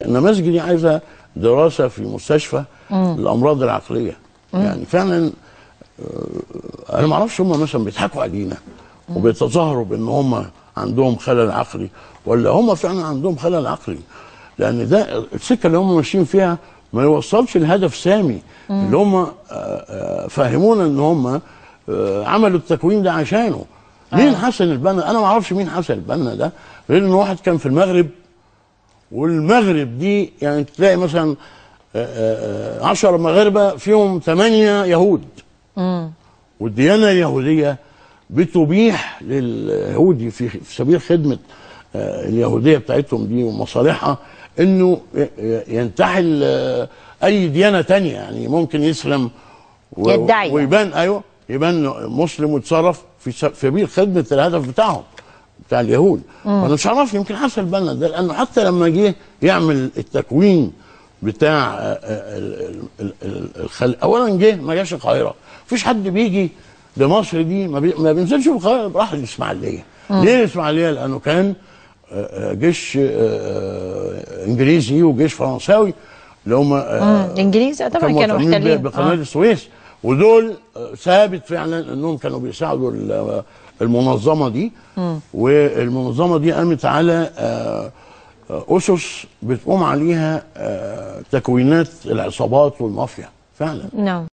النماذج دي عايزه دراسه في مستشفى الامراض العقليه يعني فعلا آه، انا ما اعرفش هم مثلا بيضحكوا علينا وبيتظاهروا بان هم عندهم خلل عقلي ولا هم فعلا عندهم خلل عقلي لان ده السكه اللي هم ماشيين فيها ما يوصلش لهدف سامي اللي هم آه، آه، فهمونا ان هم آه، عملوا التكوين ده عشانه مين حسن البنا انا ما اعرفش مين حسن البنا ده غير ان واحد كان في المغرب والمغرب دي يعني تلاقي مثلا آه، آه، عشر مغاربه فيهم ثمانيه يهود والديانه اليهوديه بتبيح لليهودي في في سبيل خدمه آه، اليهوديه بتاعتهم دي ومصالحها انه ي- ي- ينتحل آه، اي ديانه تانية يعني ممكن يسلم و- يدعي. ويبان ايوه يبان مسلم ويتصرف في س- في سبيل خدمه الهدف بتاعهم بتاع اليهود انا مش عارف يمكن حسن البنا ده لانه حتى لما جه يعمل التكوين بتاع آه، آه، ال- ال- ال- الخل... اولا جه ما جاش القاهره مفيش حد بيجي لمصر دي ما, بي... ما بينزلش في القاهره راح الاسماعيليه ليه الاسماعيليه لانه كان آه، آه، جيش آه، آه، انجليزي وجيش فرنساوي اللي هم آه، مم. الانجليز طبعا كانوا مهتمين محتلين بقناه آه. السويس ودول آه، ثابت فعلا انهم كانوا بيساعدوا ال- المنظمه دي والمنظمه دي قامت على آه، آه، اسس بتقوم عليها آه، تكوينات العصابات والمافيا فعلا نعم